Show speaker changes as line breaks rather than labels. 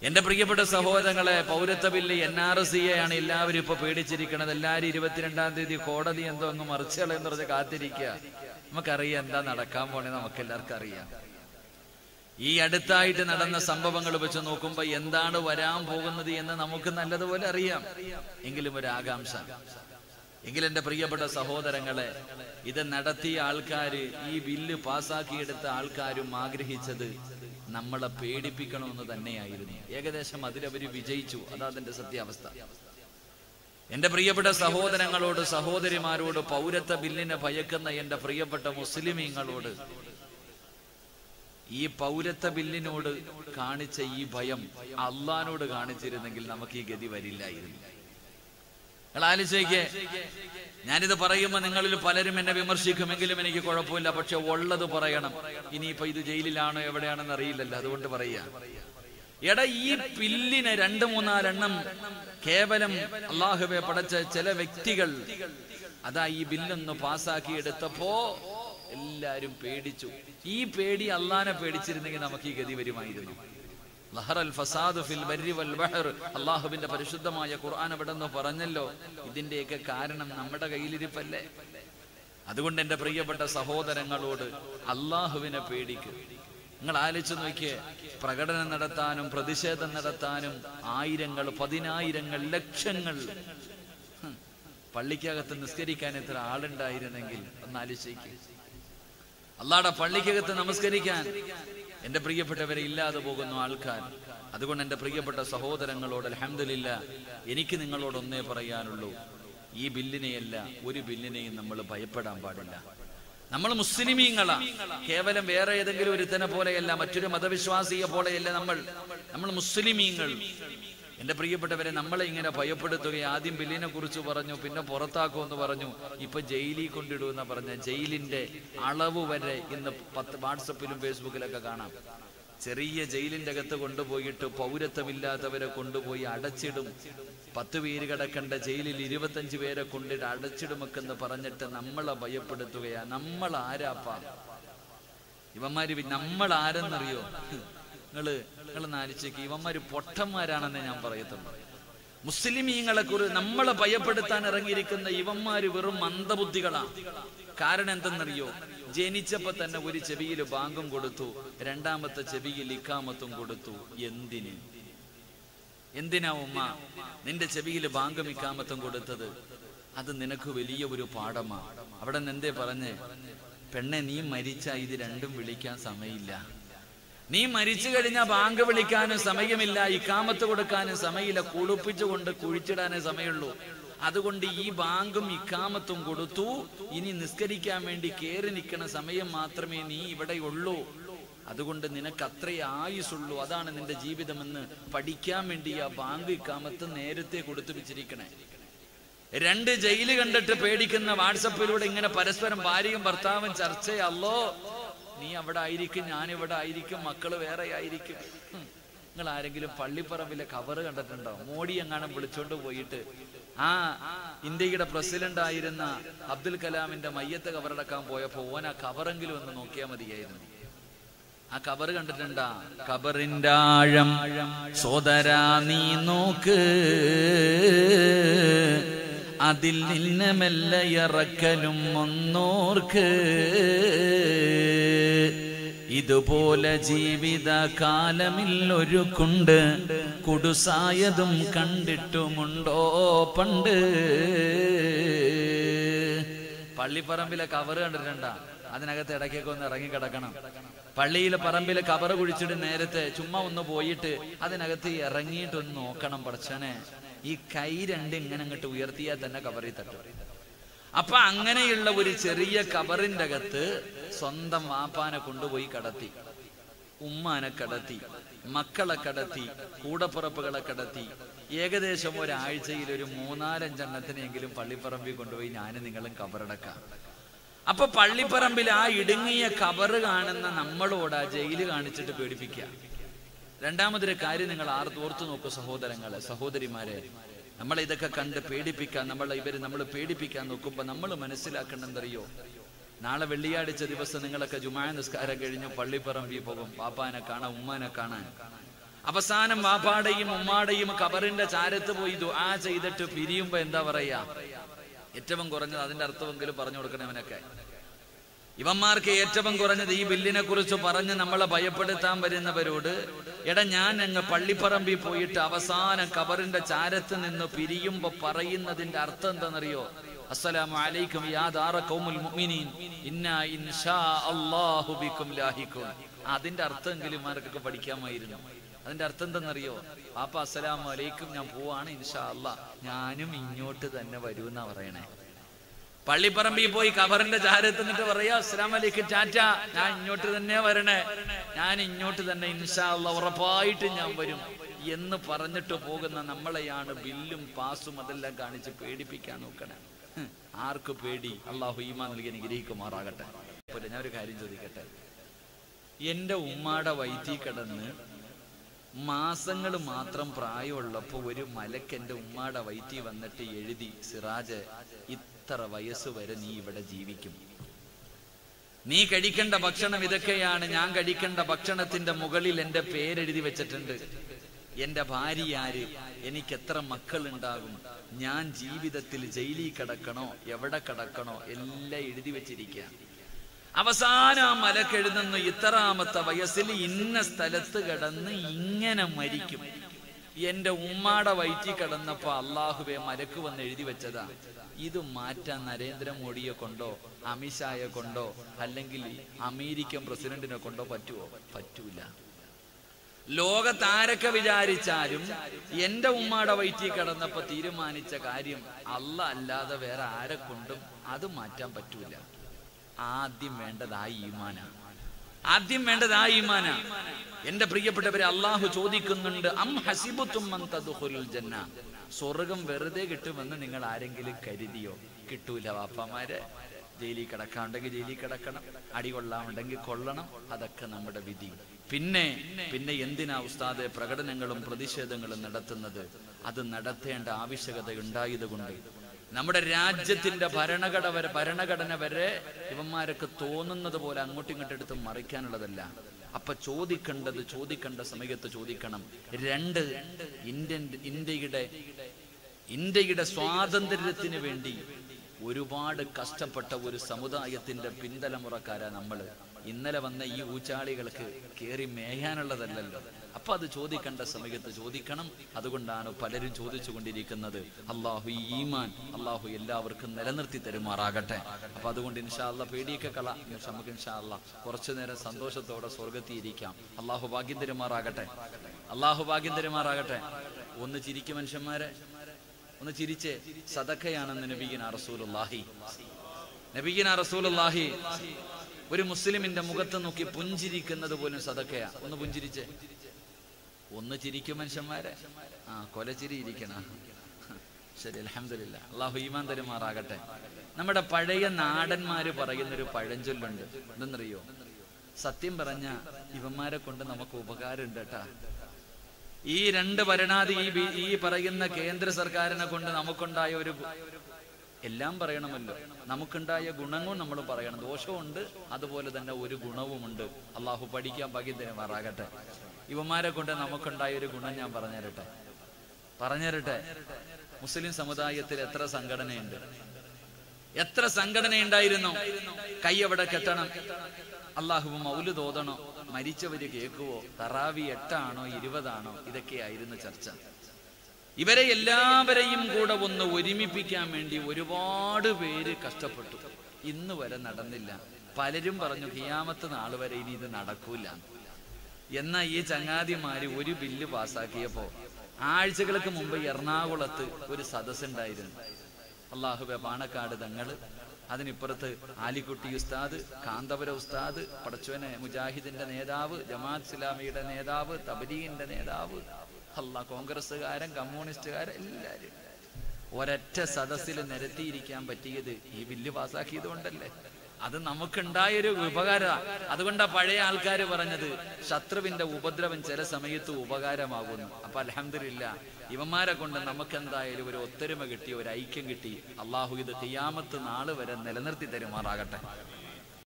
എന്റെ പ്രിയപ്പെട്ട സഹോദരങ്ങളെ പൗരത്വ ബില്ല് എൻ ആർ സി ആണ് എല്ലാവരും ഇപ്പൊ പേടിച്ചിരിക്കണത് എല്ലാവരും ഇരുപത്തിരണ്ടാം തീയതി കോടതി എന്തോ അങ്ങ് മറിച്ചുകളെന്ന് പറഞ്ഞ് കാത്തിരിക്കുക നമുക്കറിയാം എന്താ നടക്കാൻ പോണേ നമുക്ക് എല്ലാവർക്കും അറിയാം ഈ അടുത്തായിട്ട് നടന്ന സംഭവങ്ങൾ വെച്ച് നോക്കുമ്പോ എന്താണ് വരാൻ പോകുന്നത് എന്ന് നമുക്ക് നല്ലതുപോലെ അറിയാം എങ്കിലും ഒരു ആകാംക്ഷ എങ്കിലും എന്റെ പ്രിയപ്പെട്ട സഹോദരങ്ങളെ ഇത് നടത്തിയ ആൾക്കാര് ഈ ബില്ല് പാസാക്കിയെടുത്ത ആൾക്കാരും ആഗ്രഹിച്ചത് നമ്മളെ പേടിപ്പിക്കണമെന്ന് തന്നെയായിരുന്നു ഏകദേശം അതിലവര് വിജയിച്ചു അതാ അതിന്റെ സത്യാവസ്ഥ എന്റെ പ്രിയപ്പെട്ട സഹോദരങ്ങളോട് സഹോദരിമാരോട് പൗരത്വ ബില്ലിനെ ഭയക്കുന്ന എന്റെ പ്രിയപ്പെട്ട മുസ്ലിമീങ്ങളോട് ഈ പൗരത്വ ബില്ലിനോട് കാണിച്ച ഈ ഭയം അള്ളഹാനോട് കാണിച്ചിരുന്നെങ്കിൽ നമുക്ക് ഈ ഗതി വരില്ലായിരുന്നു നിങ്ങൾ ആലോചിക്കേ ഞാനിത് പറയുമ്പോൾ നിങ്ങളിൽ പലരും എന്നെ വിമർശിക്കുമെങ്കിലും എനിക്ക് കുഴപ്പമില്ല പക്ഷെ ഉള്ളത് പറയണം ഇനിയിപ്പോ ഇത് ജയിലിലാണോ എവിടെയാണെന്ന് അറിയില്ലല്ലോ അതുകൊണ്ട് പറയാ എടാ ഈ പില്ലിനെ രണ്ട് മൂന്നാലെണ്ണം കേവലം അള്ളാഹുബെ പടച്ച ചില വ്യക്തികൾ അതാ ഈ ബില്ലൊന്ന് പാസ്സാക്കി എടുത്തപ്പോ എല്ലാരും പേടിച്ചു ഈ പേടി അള്ളാനെ പേടിച്ചിരുന്നെങ്കിൽ നമുക്ക് ഈ ഗതി വരുമായിരുന്നു ലഹറൽ ഫസാദു ഫിൽ ബർരി വൽ ബഹർ അള്ളാഹുവിന്റെ പരിശുദ്ധമായ ഖുർആൻ അവിടെ നിന്ന് പറഞ്ഞല്ലോ ഇതിന്റെയൊക്കെ കാരണം നമ്മുടെ കയ്യിലിരിപ്പല്ലേ അതുകൊണ്ട് എന്റെ പ്രിയപ്പെട്ട സഹോദരങ്ങളോട് അള്ളാഹുവിനെ പേടിക്കും നിങ്ങൾ ആലോചിച്ച് നോക്കിയേ പ്രകടനം നടത്താനും പ്രതിഷേധം നടത്താനും ആയിരങ്ങൾ പതിനായിരങ്ങൾ ലക്ഷങ്ങൾ ഹും, പള്ളിക്കകത്ത് നിസ്കരിക്കാൻ എത്ര ആളുണ്ടായിരുന്നെങ്കിൽ ഒന്ന് ആലോചിക്കുക അള്ളാടെ പള്ളിക്കകത്ത് നമസ്കരിക്കാൻ എന്റെ പ്രിയപ്പെട്ടവരെ ഇല്ലാതെ പോകുന്നു ആൾക്കാർ അതുകൊണ്ട് എന്റെ പ്രിയപ്പെട്ട സഹോദരങ്ങളോട് അലഹമില്ല എനിക്ക് നിങ്ങളോട് ഒന്നേ പറയാനുള്ളൂ ഈ ബില്ലിനെയല്ല ഒരു ബില്ലിനെയും നമ്മൾ ഭയപ്പെടാൻ പാടില്ല നമ്മൾ മുസ്ലിമീങ്ങളാ കേവലം വേറെ ഏതെങ്കിലും ഒരുത്തനെ പോലെയല്ല മറ്റൊരു മതവിശ്വാസിയെ പോലെയല്ല നമ്മൾ നമ്മൾ മുസ്ലിമീങ്ങൾ എന്റെ പ്രിയപ്പെട്ടവരെ നമ്മളെ ഇങ്ങനെ ഭയപ്പെടുത്തുക ആദ്യം ബില്ലിനെ കുറിച്ച് പറഞ്ഞു പിന്നെ പുറത്താക്കുമെന്ന് പറഞ്ഞു ഇപ്പൊ ജയിലിൽ കൊണ്ടിടുമെന്ന് പറഞ്ഞ ജയിലിന്റെ അളവ് വരെ ഇന്ന് പത്ത് വാട്സപ്പിലും ഫേസ്ബുക്കിലൊക്കെ കാണാം ചെറിയ ജയിലിന്റെ അകത്ത് കൊണ്ടുപോയിട്ട് പൗരത്വമില്ലാത്തവരെ കൊണ്ടുപോയി അടച്ചിടും പത്ത് പേര് കിടക്കേണ്ട ജയിലിൽ ഇരുപത്തഞ്ച് പേരെ കൊണ്ടിട്ട് അടച്ചിടുമൊക്കെന്ന് പറഞ്ഞിട്ട് നമ്മളെ ഭയപ്പെടുത്തുകയാ നമ്മൾ ആരാപ്പാ ഇവന്മാര് വി- നമ്മൾ ആരെന്നറിയോ നിങ്ങള് നിങ്ങൾ നാലിച്ചേക്ക് ഇവന്മാര് പൊട്ടന്മാരാണെന്നേ ഞാൻ പറയത്തുള്ളൂ മുസ്ലിമീങ്ങളെ കുറി നമ്മളെ ഭയപ്പെടുത്താൻ ഇറങ്ങിയിരിക്കുന്ന ഇവന്മാര് വെറും മന്ദബുദ്ധികളാ കാരണം എന്തെന്നറിയോ ജനിച്ചപ്പോ തന്നെ ഒരു ചെവിയിൽ ബാങ്കും കൊടുത്തു രണ്ടാമത്തെ ചെവിയിൽ ഇക്കാമത്തും കൊടുത്തു എന്തിന് എന്തിനാ ഉമ്മ നിന്റെ ചെവിയിൽ ബാങ്കും ഇക്കാമത്തും കൊടുത്തത് അത് നിനക്ക് വലിയ ഒരു പാഠമാ അവിടെ നിന്ന് എന്തേ പറഞ്ഞേ പെണ്ണെ നീ മരിച്ച ഇത് രണ്ടും വിളിക്കാൻ സമയമില്ല നീ മരിച്ചു കഴിഞ്ഞാൽ ബാങ്ക് വിളിക്കാനും സമയമില്ല ഇക്കാമത്ത് കൊടുക്കാനും സമയമില്ല കുളിപ്പിച്ചുകൊണ്ട് കുഴിച്ചിടാനേ സമയമുള്ളൂ അതുകൊണ്ട് ഈ ബാങ്കും ഇക്കാമത്തും കൊടുത്തു ഇനി നിസ്കരിക്കാൻ വേണ്ടി കയറി നിൽക്കുന്ന സമയം മാത്രമേ നീ ഇവിടെ ഉള്ളൂ അതുകൊണ്ട് നിനക്ക് അത്രേ ആയുസുള്ളൂ അതാണ് നിന്റെ ജീവിതമെന്ന് പഠിക്കാൻ വേണ്ടി ആ ബാങ്ക് ഇക്കാമത്ത് നേരത്തെ കൊടുത്തു വെച്ചിരിക്കണേ രണ്ട് ജയില് കണ്ടിട്ട് പേടിക്കുന്ന വാട്സപ്പിലൂടെ ഇങ്ങനെ പരസ്പരം ഭാര്യയും ഭർത്താവും ചർച്ചയല്ലോ നീ അവിടെ ആയിരിക്കും ഞാൻ ഇവിടെ ആയിരിക്കും മക്കള് വേറെ ആയിരിക്കും ഹും. നിങ്ങൾ ആരെങ്കിലും പള്ളിപ്പറമ്പിലെ കവറ് കണ്ടിട്ടുണ്ടോ മോഡി എങ്ങാനും വിളിച്ചോണ്ട് പോയിട്ട് ആ ഇന്ത്യയുടെ പ്രസിഡന്റ് ആയിരുന്ന അബ്ദുൽ കലാമിന്റെ മയ്യത്ത് കവറടക്കാൻ പോയപ്പോ ഓൻ ആ കവറെങ്കിലും ഒന്ന് നോക്കിയാൽ മതിയായിരുന്നു ആ കബറ് കണ്ടിട്ടുണ്ടാ കബറിന്റെ ആഴം സോദരാ നീ നോക്ക് അതിൽ നിന്ന് മെല്ലെ ഇറക്കലും ഒന്നോർക്ക് ഇതുപോലെ ജീവിത കാലമിൽ ഒരു കുണ്ട് കുടുസായതും കണ്ടിട്ടുമുണ്ടോ പണ്ട് പള്ളിപ്പറമ്പിലെ കവറ് കണ്ടിട്ടുണ്ടാ അതിനകത്ത് ഇടയ്ക്കൊക്കെ ഒന്ന് ഇറങ്ങി കിടക്കണം പള്ളിയിലെ പറമ്പിലെ കവറ് കുഴിച്ചിട്ട് നേരത്തെ ചുമ്മാ ഒന്ന് പോയിട്ട് അതിനകത്ത് ഇറങ്ങിയിട്ടൊന്ന് നോക്കണം പടച്ചനെ ഈ കൈ രണ്ട് ഇങ്ങനെ അങ്ങോട്ട് ഉയർത്തിയാൽ തന്നെ കവറിൽ തട്ടും അപ്പൊ അങ്ങനെയുള്ള ഒരു ചെറിയ കവറിന്റെ അകത്ത് സ്വന്തം വാപ്പാനെ കൊണ്ടുപോയി കടത്തി ഉമ്മാനെ കടത്തി മക്കളെ കടത്തി കൂടപ്പുറപ്പുകളെ കടത്തി ഏകദേശം ഒരാഴ്ചയിൽ ഒരു മൂന്നാലഞ്ചെണ്ണത്തിനെങ്കിലും പള്ളിപ്പറമ്പിൽ കൊണ്ടുപോയി ഞാനും നിങ്ങളും കബറടക്കാം അപ്പൊ പള്ളിപ്പറമ്പിൽ ആ ഇടുങ്ങിയ കബറ് കാണുന്ന നമ്മളോട് ആ ജയില് കാണിച്ചിട്ട് പേടിപ്പിക്കുക രണ്ടാമതൊരു കാര്യം നിങ്ങൾ ആർത്ത് ഓർത്തു നോക്കൂ സഹോദരങ്ങളെ സഹോദരിമാരെ നമ്മളെ ഇതൊക്കെ കണ്ട് പേടിപ്പിക്കാൻ നമ്മളെ ഇവര് നമ്മൾ പേടിപ്പിക്കാൻ നോക്കുമ്പോ നമ്മൾ മനസ്സിലാക്കണമെന്നറിയോ നാളെ വെള്ളിയാഴ്ച ദിവസം നിങ്ങളൊക്കെ ജുമായ നിസ്കാരം കഴിഞ്ഞ് പള്ളിപ്പറമ്പിൽ പോകും പാപ്പാനെ കാണാൻ ഉമ്മാനെ കാണാൻ അവസാനം വാപ്പാടെയും ഉമ്മാടെയും കബറിന്റെ ചാരത്ത് പോയി ദുആ ചെയ്തിട്ട് പിരിയുമ്പോ എന്താ പറയാ ഏറ്റവും കുറഞ്ഞത് അതിന്റെ അർത്ഥമെങ്കിലും പറഞ്ഞു കൊടുക്കണവനൊക്കെ ഇവന്മാർക്ക് ഏറ്റവും കുറഞ്ഞത് ഈ ബില്ലിനെ കുറിച്ച് പറഞ്ഞ് നമ്മളെ ഭയപ്പെടുത്താൻ വരുന്നവരോട് എടാ ഞാൻ അങ്ങ് പള്ളിപ്പറമ്പിൽ പോയിട്ട് അവസാനം കബറിന്റെ ചാരത്ത് നിന്ന് പിരിയുമ്പോ പറയുന്നതിന്റെ അർത്ഥം എന്താണെന്നറിയോ അസ്സലാമു അലൈക്കും യാ ദാറ ഖൗമുൽ മുഅ്മിനീൻ ഇന്നാ ഇൻഷാ അല്ലാഹു ബിക്കും ലാഹിക്കും അതിന്റെ അർത്ഥമെങ്കിലും ആർക്കൊക്കെ പഠിക്കാമായിരുന്നു അതിന്റെ അർത്ഥം എന്തെന്നറിയോ പാപ്പ അസ്സലാമു അലൈക്കും ഞാൻ പോവാണ് ഇൻഷാ അല്ലാ ഞാനും ഇങ്ങോട്ട് തന്നെ വരൂ എന്നാ പറയണേ പള്ളിപ്പറമ്പിൽ പോയി കബറിന്റെ ചാരത്ത് നിന്നിട്ട് പറയാ അസ്സലാം വലൈക്കും ടാറ്റ ഞാൻ ഇങ്ങോട്ട് തന്നെ വരണേ ഞാൻ ഇങ്ങോട്ട് തന്നെ ഇൻഷാ അല്ലാ ഉറപ്പായിട്ട് ഞാൻ വരും എന്ന് പറഞ്ഞിട്ട് പോകുന്ന നമ്മളെയാണ് ബില്ലും പാസും അതെല്ലാം കാണിച്ച് പേടിപ്പിക്കാൻ നോക്കണേ ഹ്, ആർക്ക് പേടി അള്ളാഹു ഈമാ നൽകി അനുഗ്രഹിക്കുമാറാകട്ടെ പോലെ ഞാൻ ഒരു കാര്യം ചോദിക്കട്ടെ എന്റെ ഉമ്മാടെ വയറ്റിൽ കിടന്ന് മാസങ്ങൾ മാത്രം പ്രായമുള്ളപ്പോ ഒരു മലക്ക് എന്റെ ഉമ്മാടെ വയറ്റിൽ വന്നിട്ട് എഴുതി സിറാജ് ഇത്ര വയസ്സ് വരെ നീ ഇവിടെ ജീവിക്കും നീ കഴിക്കേണ്ട ഭക്ഷണം ഇതൊക്കെയാണ് ഞാൻ കഴിക്കേണ്ട ഭക്ഷണത്തിന്റെ മുകളിൽ എന്റെ പേരെഴുതി വെച്ചിട്ടുണ്ട് എന്റെ ഭാര്യ ആര് എനിക്ക് എത്ര മക്കളുണ്ടാകും ഞാൻ ജീവിതത്തിൽ ജയിലിൽ കിടക്കണോ എവിടെ കിടക്കണോ എല്ലാം എഴുതി വെച്ചിരിക്കുക അവസാനം ആ മലക്കെഴുതുന്നു ഇത്രാമത്തെ വയസ്സിൽ ഇന്ന സ്ഥലത്ത് കിടന്ന് ഇങ്ങനെ മരിക്കും എന്റെ ഉമ്മാടെ വയറ്റിൽ കിടന്നപ്പോ അള്ളാഹുവെ മലക്ക് വന്ന് എഴുതി വെച്ചതാ ഇത് മാറ്റാൻ നരേന്ദ്രമോദിയെ കൊണ്ടോ അമിത്ഷായെ കൊണ്ടോ അല്ലെങ്കിൽ അമേരിക്കൻ പ്രസിഡന്റിനെ കൊണ്ടോ പറ്റുമോ പറ്റൂല ലോകത്താരൊക്കെ വിചാരിച്ചാലും എന്റെ ഉമ്മാടെ വയറ്റിൽ കിടന്നപ്പോ തീരുമാനിച്ച കാര്യം അല്ല അല്ലാതെ വേറെ ആരെ കൊണ്ടും അത് മാറ്റാൻ പറ്റൂല ആദ്യം വേണ്ടത് ആ ഈമാന ആദ്യം വേണ്ടത് ആ ഈമാന എന്റെ പ്രിയപ്പെട്ടവരെ അള്ളാഹു ചോദിക്കുന്നുണ്ട് അം ഹസിബുത്തും അൻ തദ്ഖുലുൽ ജന്ന സ്വർഗം വെറുതെ കിട്ടുമെന്ന് നിങ്ങൾ ആരെങ്കിലും കരുതിയോ കിട്ടൂല വാപ്പമാരെ ജയിലിൽ കിടക്കാണ്ടെങ്കിൽ ജയിലിൽ കിടക്കണം അടി കൊള്ളാമുണ്ടെങ്കിൽ കൊള്ളണം അതൊക്കെ നമ്മുടെ വിധി പിന്നെ പിന്നെ എന്തിനാ ഉസ്താദെ പ്രകടനങ്ങളും പ്രതിഷേധങ്ങളും നടത്തുന്നത് അത് നടത്തേണ്ട ആവശ്യകത ഉണ്ടായത് കൊണ്ട് നമ്മുടെ രാജ്യത്തിന്റെ ഭരണഘടന വരെ ഭരണഘടന വരെ ഇവന്മാരൊക്കെ തോന്നുന്നത് പോലെ അങ്ങോട്ടും ഇങ്ങോട്ടും എടുത്ത് മറിക്കാനുള്ളതല്ല അപ്പൊ ചോദിക്കേണ്ടത് ചോദിക്കേണ്ട സമയത്ത് ചോദിക്കണം രണ്ട് ഇന്ത്യൻ ഇന്ത്യയുടെ ഇന്ത്യയുടെ സ്വാതന്ത്ര്യത്തിന് വേണ്ടി ഒരുപാട് കഷ്ടപ്പെട്ട ഒരു സമുദായത്തിന്റെ പിന്തലമുറക്കാരാ നമ്മള് ഇന്നലെ വന്ന ഈ ഊച്ചാളികൾക്ക് കേറി മേയാനുള്ളതല്ലല്ലോ അപ്പൊ അത് ചോദിക്കേണ്ട സമയത്ത് ചോദിക്കണം അതുകൊണ്ടാണ് പലരും ചോദിച്ചു കൊണ്ടിരിക്കുന്നത് അള്ളാഹു ഈ ഈമാൻ അള്ളാഹു എല്ലാവർക്കും നിലനിർത്തി തരുമാറാകട്ടെ അപ്പൊ അതുകൊണ്ട് ഇൻഷാല്ല പേടിയൊക്കെ കള നമുക്ക് ഇൻഷാല്ല കുറച്ചു നേരം സന്തോഷത്തോടെ സ്വർഗത്തിൽ ഇരിക്കാം അള്ളാഹു ഭാഗ്യം തരുമാറാകട്ടെ അള്ളാഹു ഭാഗ്യം തരുമാറാകട്ടെ ഒന്ന് ചിരിക്കും മനുഷ്യന്മാരെ ഒന്ന് ചിരിച്ചേ സദക്കയാണെന്ന് നബീന റസൂലുള്ളാഹി നബീന റസൂലുള്ളാഹി ഒരു മുസ്ലിമിന്റെ മുഖത്ത് നോക്കി പുഞ്ചിരിക്കുന്നത് പോലും സദക്കയാ ഒന്ന് പുഞ്ചിരിച്ചേ ഒന്ന് ചിരിക്കും മനുഷ്യന്മാരെ ആ കൊലച്ചിരി ഇരിക്കണ ശരി അലഹമില്ല അള്ളാഹു ഈമാൻ തരുമാറാകട്ടെ നമ്മുടെ പഴയ നാടന്മാര് പറയുന്നൊരു പഴഞ്ചൊല്ലുണ്ട് എന്തെന്നറിയോ സത്യം പറഞ്ഞ ഇവന്മാരെ കൊണ്ട് നമുക്ക് ഉപകാരമുണ്ട് കേട്ടാ ഈ രണ്ട് ഭരണാധി ഈ ബി- ഈ പറയുന്ന കേന്ദ്ര സർക്കാരിനെ കൊണ്ട് നമുക്കുണ്ടായ ഒരു ഗു- എല്ലാം പറയണമല്ലോ നമുക്കുണ്ടായ ഗുണങ്ങളും നമ്മൾ പറയണം ദോഷമുണ്ട് അതുപോലെ തന്നെ ഒരു ഗുണവുമുണ്ട് അള്ളാഹു പഠിക്കാൻ ഭാഗ്യത്തിനുമാറാകട്ടെ ഇവന്മാരെ കൊണ്ട് നമുക്കുണ്ടായ ഒരു ഗുണം ഞാൻ പറഞ്ഞുതരട്ടെ പറഞ്ഞുതരട്ടെ മുസ്ലിം സമുദായത്തിൽ എത്ര സംഘടനയുണ്ട് എത്ര സംഘടന ഉണ്ടായിരുന്നു കൈ എവിടെ കെട്ടണം അള്ളാഹു മൗല് തോതണോ മരിച്ചവര് കേൾക്കുവോ തറാവി എട്ടാണോ ഇരുപതാണോ ഇതൊക്കെയായിരുന്നു ചർച്ച ഇവരെ എല്ലാവരെയും കൂടെ ഒന്ന് ഒരുമിപ്പിക്കാൻ വേണ്ടി ഒരുപാട് പേര് കഷ്ടപ്പെട്ടു ഇന്ന് വരെ നടന്നില്ല പലരും പറഞ്ഞു ഹിയാമത്ത് നാൾ വരെ ഇനി ഇത് നടക്കൂല എന്നാ ഈ ചങ്ങാതിമാര് ഒരു ബില്ല് പാസ്സാക്കിയപ്പോ ആഴ്ചകൾക്ക് മുമ്പ് എറണാകുളത്ത് ഒരു സദസ്സുണ്ടായിരുന്നു അള്ളാഹുബെ പാണക്കാട് തങ്ങള് അതിനിപ്പുറത്ത് ആലിക്കുട്ടി ഉസ്താദ് കാന്തപുര ഉസ്താദ് പടച്ചോനെ മുജാഹിദിന്റെ നേതാവ് ജമാഅത്ത് ഇസ്ലാമിയുടെ നേതാവ് തബലീഗിന്റെ നേതാവ് അല്ല കോൺഗ്രസ്സുകാരൻ കമ്മ്യൂണിസ്റ്റുകാരൻ എല്ലാരും ഒരൊറ്റ സദസ്സിൽ നിരത്തിയിരിക്കാൻ പറ്റിയത് ഈ ബില്ല് പാസ്സാക്കിയത് കൊണ്ടല്ലേ അത് നമുക്കുണ്ടായൊരു ഉപകാര അതുകൊണ്ടാ പഴയ ആൾക്കാർ പറഞ്ഞത് ശത്രുവിന്റെ ഉപദ്രവം ചില സമയത്ത് ഉപകാരമാകുന്നു അപ്പൊ അലഹമില്ല ഇവന്മാരെ കൊണ്ട് നമുക്ക് എന്തായാലും ഒരു ഒത്തൊരുമ കിട്ടി ഒരു ഐക്യം കിട്ടി അള്ളാഹു ഇത് തിയാമത്ത് നാള് വരെ നിലനിർത്തി തരുമാറാകട്ടെ